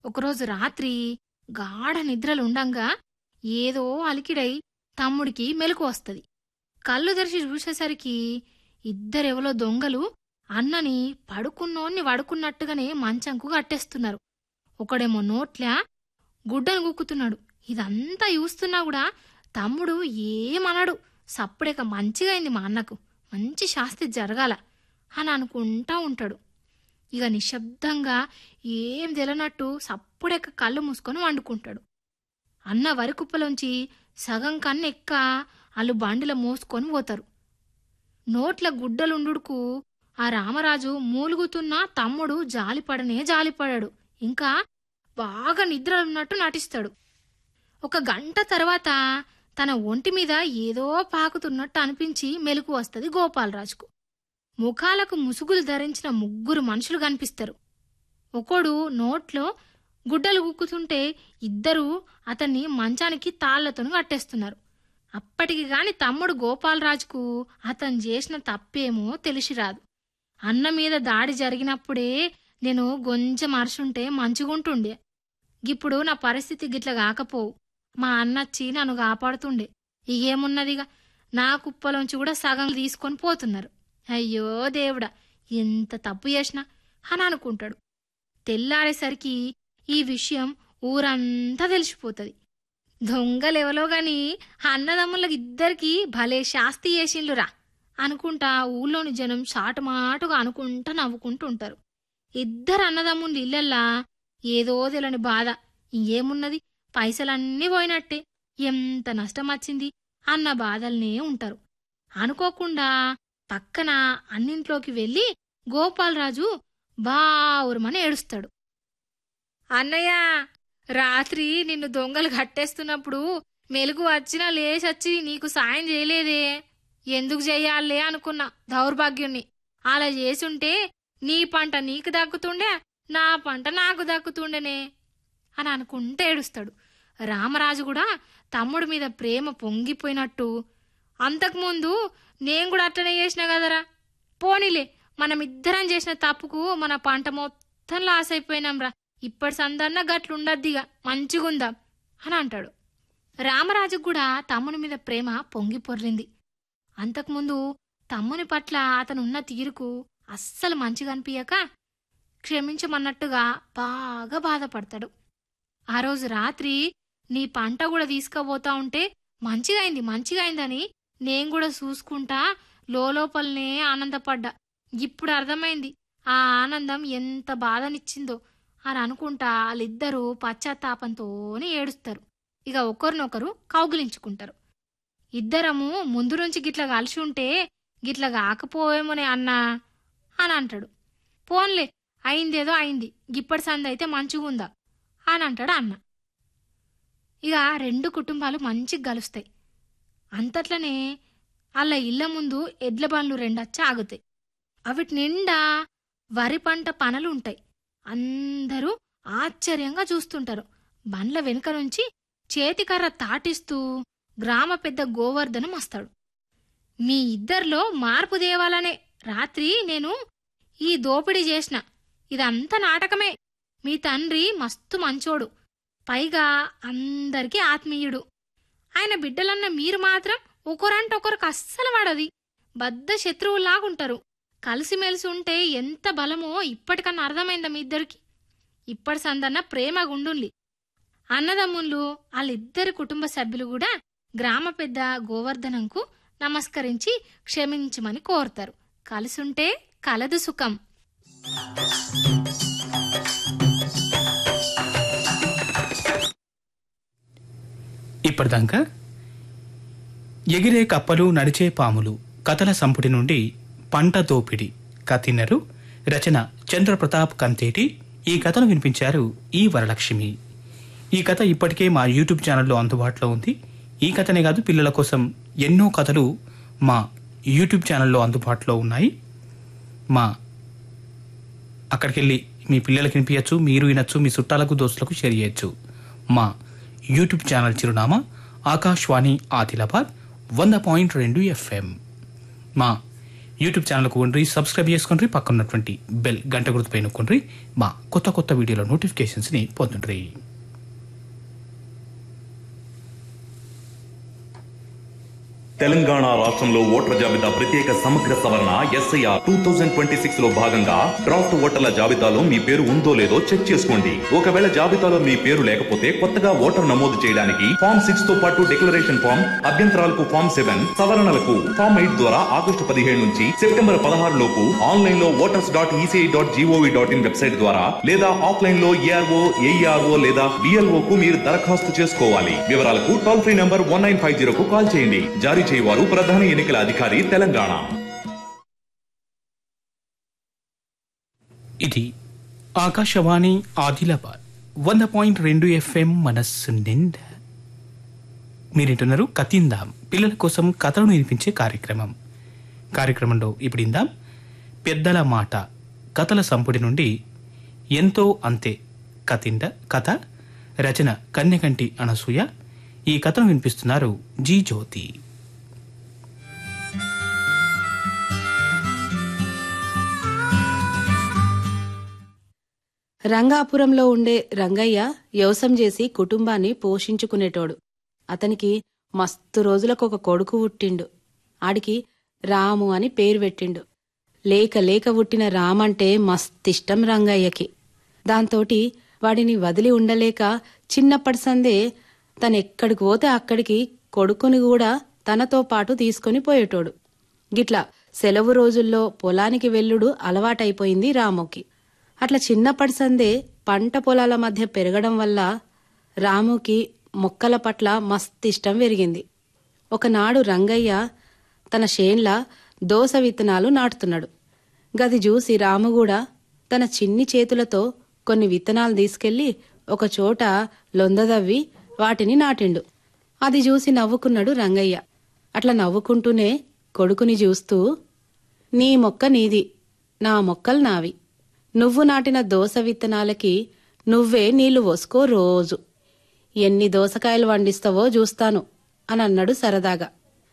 ఒకరోజు రాత్రి గాఢ నిద్రలు ఉండంగా ఏదో అలికిడై తమ్ముడికి మెలకు వస్తది కళ్ళు తెరిచి చూసేసరికి ఇద్దరెవలో దొంగలు అన్నని పడుకున్నోన్ని వడుకున్నట్టుగానే మంచంకు కట్టేస్తున్నారు ఒకడేమో నోట్లా గుడ్డను గుక్కుతున్నాడు ఇదంతా చూస్తున్నా కూడా తమ్ముడు ఏమనడు సప్పుడేక మంచిగా అయింది మా అన్నకు మంచి శాస్తి జరగాల అని అనుకుంటా ఉంటాడు ఇక నిశ్శబ్దంగా ఏం తెలనట్టు సప్పుడెక్క కళ్ళు మూసుకొని వండుకుంటాడు అన్న వరి కుప్పలోంచి సగం కన్ను ఎక్క వాళ్ళు బండిలో మోసుకొని పోతారు నోట్ల గుడ్డలుండుకు ఆ రామరాజు మూలుగుతున్న తమ్ముడు జాలిపడనే జాలిపడాడు ఇంకా బాగా నిద్రలున్నట్టు నటిస్తాడు ఒక గంట తర్వాత తన ఒంటి మీద ఏదో పాకుతున్నట్టు అనిపించి మెలకు వస్తుంది గోపాలరాజుకు ముఖాలకు ముసుగులు ధరించిన ముగ్గురు మనుషులు కనిపిస్తారు ఒకడు నోట్లో గుడ్డలు గుక్కుతుంటే ఇద్దరు అతన్ని మంచానికి తాళ్లతో కట్టేస్తున్నారు అప్పటికి గాని తమ్ముడు గోపాలరాజుకు అతను చేసిన తప్పేమో తెలిసి రాదు అన్న మీద దాడి జరిగినప్పుడే నేను కొంచెం అరుచుంటే మంచిగుంటుండే ఇప్పుడు నా పరిస్థితి గిట్ల కాకపోవు మా అన్నచ్చి నన్ను కాపాడుతుండే ఇగేమున్నదిగా నా కుప్పలోంచి కూడా సగం తీసుకొని పోతున్నారు అయ్యో దేవుడా ఎంత తప్పు చేసినా అని అనుకుంటాడు తెల్లారేసరికి ఈ విషయం ఊరంతా తెలిసిపోతుంది దొంగలెవలో గాని అన్నదమ్ములకు ఇద్దరికి భలే శాస్తి చేసిండ్లురా అనుకుంటా ఊళ్ళోని జనం చాటుమాటుగా అనుకుంటా నవ్వుకుంటూ ఉంటారు ఇద్దరు అన్నదమ్ముల ఇళ్ళల్లా ఏదో తెలియని బాధ ఇంకేమున్నది పైసలన్నీ పోయినట్టే ఎంత నష్టం వచ్చింది అన్న బాధల్నే ఉంటారు అనుకోకుండా పక్కన అన్నింట్లోకి వెళ్ళి గోపాలరాజు బావురమని ఏడుస్తాడు అన్నయ్య రాత్రి నిన్ను దొంగలు కట్టేస్తున్నప్పుడు మెలుగు వచ్చినా లేచొచ్చి నీకు సాయం చేయలేదే ఎందుకు చెయ్యాలే అనుకున్నా దౌర్భాగ్యుణ్ణి అలా చేసుంటే నీ పంట నీకు దక్కుతుండే నా పంట నాకు దక్కుతుండేనే అని అనుకుంటే ఏడుస్తాడు రామరాజు కూడా తమ్ముడి మీద ప్రేమ పొంగిపోయినట్టు అంతకుముందు నేను కూడా అట్లనే చేసిన కదరా పోనీలే మనం ఇద్దరం చేసిన తప్పుకు మన పంట మొత్తం లాస్ అయిపోయినాంరా ఇప్పటి సందన్న గట్లుండద్దిగా మంచిగుందాం అని అంటాడు రామరాజు కూడా తమ్ముని మీద ప్రేమ పొంగి పొర్లింది అంతకుముందు తమ్ముని పట్ల అతనున్న తీరుకు అస్సలు మంచిగా అనిపించక క్షమించమన్నట్టుగా బాగా బాధపడతాడు ఆ రోజు రాత్రి నీ పంట కూడా తీసుకుపోతా ఉంటే మంచిగా అయింది మంచిగా అయిందని నేను కూడా చూసుకుంటా లోపలనే ఆనందపడ్డా ఇప్పుడు అర్థమైంది ఆ ఆనందం ఎంత బాధనిచ్చిందో అని అనుకుంటా వాళ్ళిద్దరూ పశ్చాత్తాపంతోనే ఏడుస్తారు ఇక ఒకరినొకరు కౌగిలించుకుంటారు ఇద్దరము ముందు నుంచి గిట్ల కలిసి ఉంటే గిట్ల కాకపోవేమోనే అన్నా అని అంటాడు పోన్లే అయిందేదో అయింది గిప్పటి సంది అయితే మంచిగుందా అని అంటాడు అన్న ఇక రెండు కుటుంబాలు మంచిగా కలుస్తాయి అంతట్లనే వాళ్ళ ఇళ్ళ ముందు ఎడ్ల బండ్లు రెండొచ్చి ఆగుతాయి అవిటి నిండా వరి పంట పనలు ఉంటాయి అందరూ ఆశ్చర్యంగా చూస్తుంటారు బండ్ల వెనుక నుంచి చేతికర్ర తాటిస్తూ గ్రామ పెద్ద గోవర్ధనం వస్తాడు మీ ఇద్దరిలో మార్పు దేవాలనే రాత్రి నేను ఈ దోపిడీ చేసిన ఇదంతా నాటకమే మీ తండ్రి మస్తు మంచోడు పైగా అందరికీ ఆత్మీయుడు ఆయన బిడ్డలన్న మీరు మాత్రం ఒకరంటే ఒకరికి అస్సలు వాడది బద్ద శత్రువులాగుంటారు కలిసిమెలిసి ఉంటే ఎంత బలమో ఇప్పటికన్నా అర్థమైందా మీ ఇద్దరికి ఇప్పటి సందన్న ప్రేమ గుండుంది అన్నదమ్ముళ్ళు వాళ్ళిద్దరి కుటుంబ సభ్యులు కూడా గ్రామ పెద్ద గోవర్ధనంకు నమస్కరించి క్షమించమని కోరుతారు కలిసుంటే కలదు సుఖం ఇప్పటిదాకా ఎగిరే కప్పలు నడిచే పాములు కథల సంపుటి నుండి పంట దోపిడి కథినరు రచన చంద్రప్రతాప్ కంతేటి ఈ కథను వినిపించారు ఈ వరలక్ష్మి ఈ కథ ఇప్పటికే మా యూట్యూబ్ ఛానల్లో అందుబాటులో ఉంది ఈ కథనే కాదు పిల్లల కోసం ఎన్నో కథలు మా యూట్యూబ్ ఛానల్లో అందుబాటులో ఉన్నాయి మా అక్కడికి వెళ్ళి మీ పిల్లలకి వినిపించచ్చు మీరు వినొచ్చు మీ చుట్టాలకు దోస్తులకు షేర్ చేయొచ్చు మా యూట్యూబ్ ఛానల్ చిరునామా ఆకాశవాణి ఆదిలాబాద్ వంద పాయింట్ రెండు ఎఫ్ఎం మా యూట్యూబ్ ఛానల్కు ఉండ్రి సబ్స్క్రైబ్ చేసుకుండ్రి పక్కన ఉన్నటువంటి బెల్ గంట గుర్తుపై నొక్కుండ్రి మా కొత్త కొత్త వీడియోల నోటిఫికేషన్స్ని పొందుండ్రి తెలంగాణ రాష్ట్రంలో ఓటర్ల జాబితా ప్రత్యేక సమగ్ర సవరణ SIR two thousand twenty six లో భాగంగా డ్రాఫ్ట్ ఓటర్ల జాబితాలో మీ పేరు ఉందో లేదో చెక్ చేసుకోండి ఒకవేళ జాబితాలో మీ పేరు లేకపోతే కొత్తగా ఓటర్ నమోదు చేయడానికి ఫామ్ సిక్స్ తో పాటు డిక్లరేషన్ ఫామ్ అభ్యంతరాలకు ఫామ్ సెవెన్ సవరణలకు ఫామ్ ఎయిట్ ద్వారా ఆగస్టు పదిహేడు నుంచి సెప్టెంబర్ పదహారు లోపు ఆన్లైన్ లో voters dot ECI dot gov dot in website ద్వారా లేదా ఆఫ్లైన్ లో ఏఆర్ఓ ఏఈఆర్ఓ లేదా బిఎల్ఓ కు మీరు దరఖాస్తు చేసుకోవాలి వివరాలకు toll free number one nine five zero కు కాల్ చేయండి జారీ చేయవారు ప్రధాన ఎన్నికల అధికారి తెలంగాణ ఇది ఆకాశవాణి ఆదిలాబాద్ వంద పాయింట్ రెండు ఎఫ్ఎం మనస్సు నిండా మీరింటున్నారు కతిందాం పిల్లల కోసం కథలను వినిపించే కార్యక్రమం కార్యక్రమంలో ఇప్పుడు ఇందాం పెద్దల మాట కథల సంపుటి నుండి ఎంతో అంతే కతిండ కథ రచన కన్యకంటి అనసూయ ఈ కథను వినిపిస్తున్నారు జీ జ్యోతి రంగాపురంలో ఉండే రంగయ్య వ్యవసం చేసి కుటుంబాన్ని పోషించుకునేటోడు అతనికి మస్తు రోజులకు ఒక కొడుకు పుట్టిండు ఆడికి రాము అని పేరు పెట్టిండు లేక లేక పుట్టిన రామంటే మస్తిష్టం రంగయ్యకి దాంతోటి వాడిని వదిలి ఉండలేక చిన్నప్పటి సందే తనెక్కడికి పోతే అక్కడికి కొడుకుని కూడా తనతో పాటు తీసుకొని పోయేటోడు గిట్లా సెలవు రోజుల్లో పొలానికి వెళ్ళుడు అలవాటైపోయింది రాముకి అట్లా చిన్నప్పటి సందే పంట పొలాల మధ్య పెరగడం వల్ల రాముకి మొక్కల పట్ల మస్తిష్టం పెరిగింది ఒకనాడు రంగయ్య తన షేన్ల దోస విత్తనాలు నాటుతున్నాడు గది చూసి రాము కూడా తన చిన్ని చేతులతో కొన్ని విత్తనాలు తీసుకెళ్లి ఒక చోట లొందదవ్వి వాటిని నాటిండు అది చూసి నవ్వుకున్నాడు రంగయ్య అట్లా నవ్వుకుంటూనే కొడుకుని చూస్తూ నీ మొక్క నీది నా మొక్కలు నావి నువ్వు నాటిన దోస విత్తనాలకి నువ్వే నీళ్లు పోసుకో రోజు ఎన్ని దోసకాయలు వండిస్తావో చూస్తాను అని అన్నాడు సరదాగా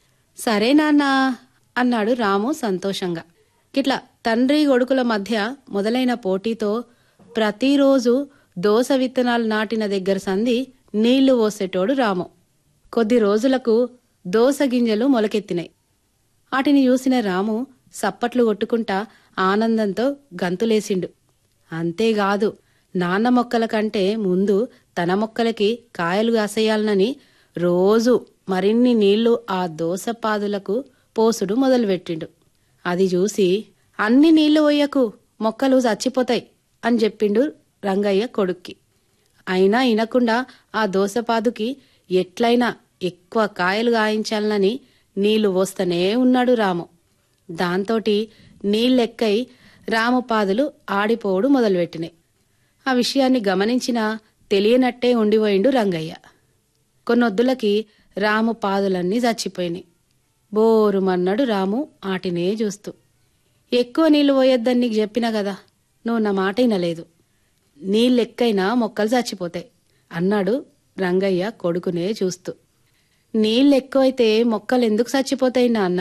సరే నాన్నా అన్నాడు రాము సంతోషంగా గిట్లా తండ్రి కొడుకుల మధ్య మొదలైన పోటీతో ప్రతిరోజు దోస విత్తనాలు నాటిన దగ్గర సంది నీళ్లు పోసేటోడు రాము కొద్ది రోజులకు దోస గింజలు మొలకెత్తినాయి వాటిని చూసిన రాము సప్పట్లు కొట్టుకుంటా ఆనందంతో గంతులేసిండు అంతేకాదు నాన్న మొక్కల కంటే ముందు తన మొక్కలకి కాయలు కాసేయాలనని రోజు మరిన్ని నీళ్లు ఆ దోసపాదులకు పోసుడు మొదలుపెట్టిండు అది చూసి అన్ని నీళ్లు పోయకు మొక్కలు చచ్చిపోతాయి అని చెప్పిండు రంగయ్య కొడుక్కి అయినా ఇనకుండా ఆ దోసపాదుకి ఎట్లయినా ఎక్కువ కాయలు గాయించాలనని నీళ్లు పోస్తూనే ఉన్నాడు రాము దాంతోటి నీళ్ళెక్కై రాము పాదులు ఆడిపోవడు మొదలుపెట్టినాయి ఆ విషయాన్ని గమనించినా తెలియనట్టే ఉండిపోయిండు రంగయ్య కొన్నొద్దులకి రాము పాదులన్నీ చచ్చిపోయినాయి బోరుమన్నాడు రాము ఆటినే చూస్తూ ఎక్కువ నీళ్లు పోయొద్దని నీకు చెప్పినా కదా నువ్వు నా మాట వినలేదు నీళ్ళెక్కైనా మొక్కలు చచ్చిపోతాయి అన్నాడు రంగయ్య కొడుకునే చూస్తూ నీళ్ళెక్కువైతే మొక్కలు ఎందుకు చచ్చిపోతాయి నాన్న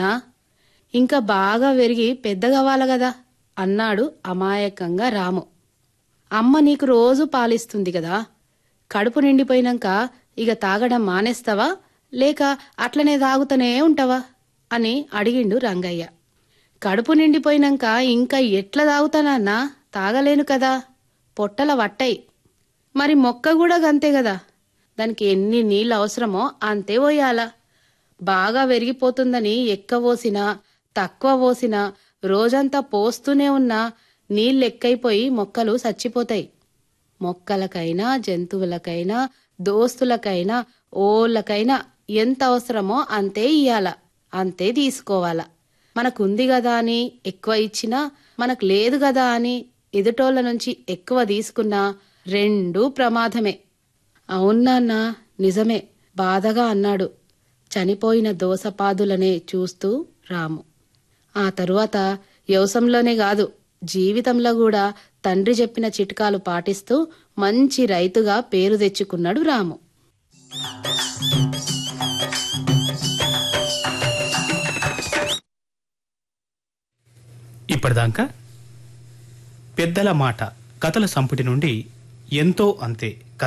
ఇంకా బాగా పెరిగి పెద్దగవ్వాలి కదా అన్నాడు అమాయకంగా రాము అమ్మ నీకు రోజు పాలిస్తుంది కదా కడుపు నిండిపోయినాక ఇక తాగడం మానేస్తావా లేక అట్లనే తాగుతూనే ఉంటావా అని అడిగిండు రంగయ్య కడుపు నిండిపోయినాక ఇంకా ఎట్లా తాగుతానన్నా తాగలేను కదా పొట్టల వట్టయి మరి మొక్క కూడా గంతే కదా దానికి ఎన్ని నీళ్ళు అవసరమో అంతే పోయాలా బాగా పెరిగిపోతుందని ఎక్కువ పోసినా తక్కువ పోసినా రోజంతా పోస్తూనే ఉన్నా నీళ్ళెక్కైపోయి మొక్కలు చచ్చిపోతాయి మొక్కలకైనా జంతువులకైనా దోస్తులకైనా ఓళ్ళకైనా ఎంత అవసరమో అంతే ఇయ్యాల అంతే తీసుకోవాలా మనకుంది కదా అని ఎక్కువ ఇచ్చినా మనకు లేదు కదా అని ఎదుటోళ్ళ నుంచి ఎక్కువ తీసుకున్నా రెండూ ప్రమాదమే అవునాన్నా నిజమే బాధగా అన్నాడు చనిపోయిన దోసపాదులనే చూస్తూ రాము ఆ తరువాత వ్యవసంలోనే కాదు జీవితంలో కూడా తండ్రి చెప్పిన చిట్కాలు పాటిస్తూ మంచి రైతుగా పేరు తెచ్చుకున్నాడు రాము ఇప్పటిదాకా పెద్దల మాట కథల సంపుటి నుండి ఎంతో అంతే